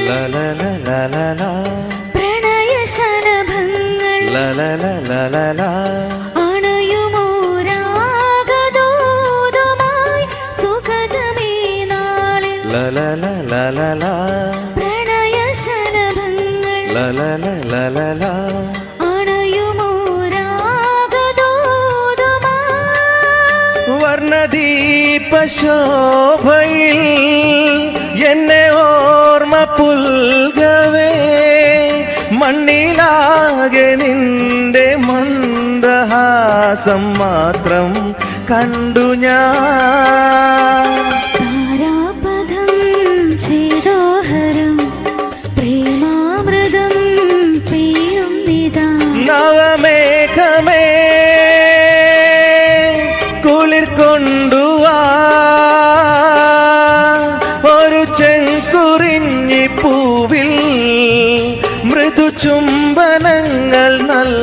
ലലലലലല, പ്രണയശലഭങ്ങൾ ലലലലലല, അണയുമോരാഗദൂതുമായി സുഖതമേ നാളിൽ ലലലലലല, പ്രണയശലഭങ്ങൾ ലലലലലല, അണയുമോരാഗദൂതുമായി വർണ്ണദീപ ശോഭയിൽ എന്നെ ഓർമ്മ പുൽകവേ മണ്ണിലാകെ നിന്റെ മന്ദഹാസം മാത്രം കണ്ടു ഞാൻ താരാപഥം ചേതോഹരം പ്രേമാമൃതം പെയ്യും നിതാ നവമേഘമേ കുളിർ കൊണ്ടുവാ ഒരു ചെങ്കുറിഞ്ഞി പൂവിൽ മൃദു ചുംബനങ്ങൾ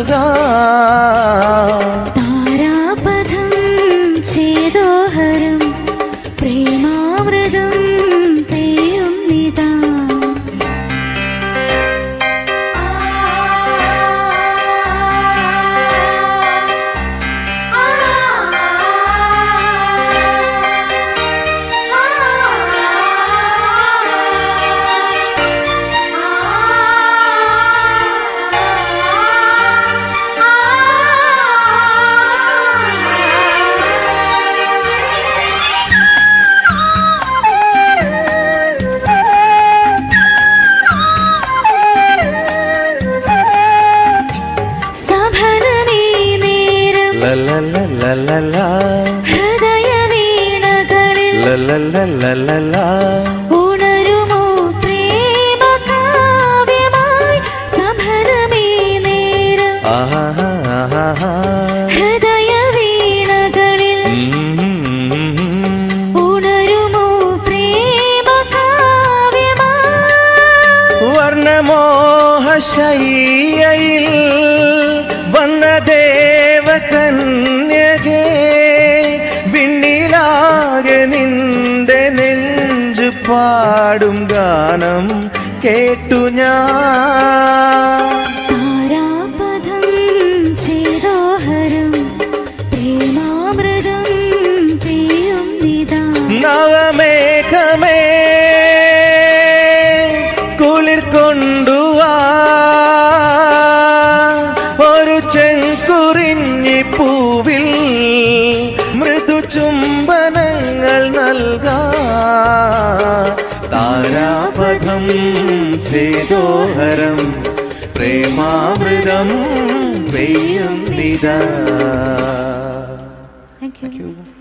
നൽകാം താരാപഥം ചേതോഹരം പ്രേമാമൃതം പെയ്യും നിതാ സഫലമീ നേരം ലലലലലല, ഹൃദയവീണകളിൽ ലലലലലല, ഉണരുമോ പ്രേമകാവ്യമായി സഫലമീ നേരം ആഹാഹാഹാഹാ. ഹൃദയവീണകളിൽ ഉം. ഉണരുമോ പ്രേമകാവ്യമായി വർണ്ണമോഹശയ്യയിൽ വന്ന ദേവകന്യകേ വിണ്ണിലാകെ നിന്റെ നെഞ്ചു പാടും ഗാനം കേട്ടു ഞാൻ താരാപഥം ചേതോഹരം പ്രേമാമൃതം പെയ്യും നിതാ നവമേഘമേ കുളിർ കൊണ്ടുവാ ഒരു ചെങ്കുറിഞ്ഞി പൂവിൽ മൃദു ചുംബനങ്ങൾ നൽകാ താരാപഥം ചേതോഹരം പ്രേമാമൃതം പെയ്യുന്നിതാ Thank you. Thank you.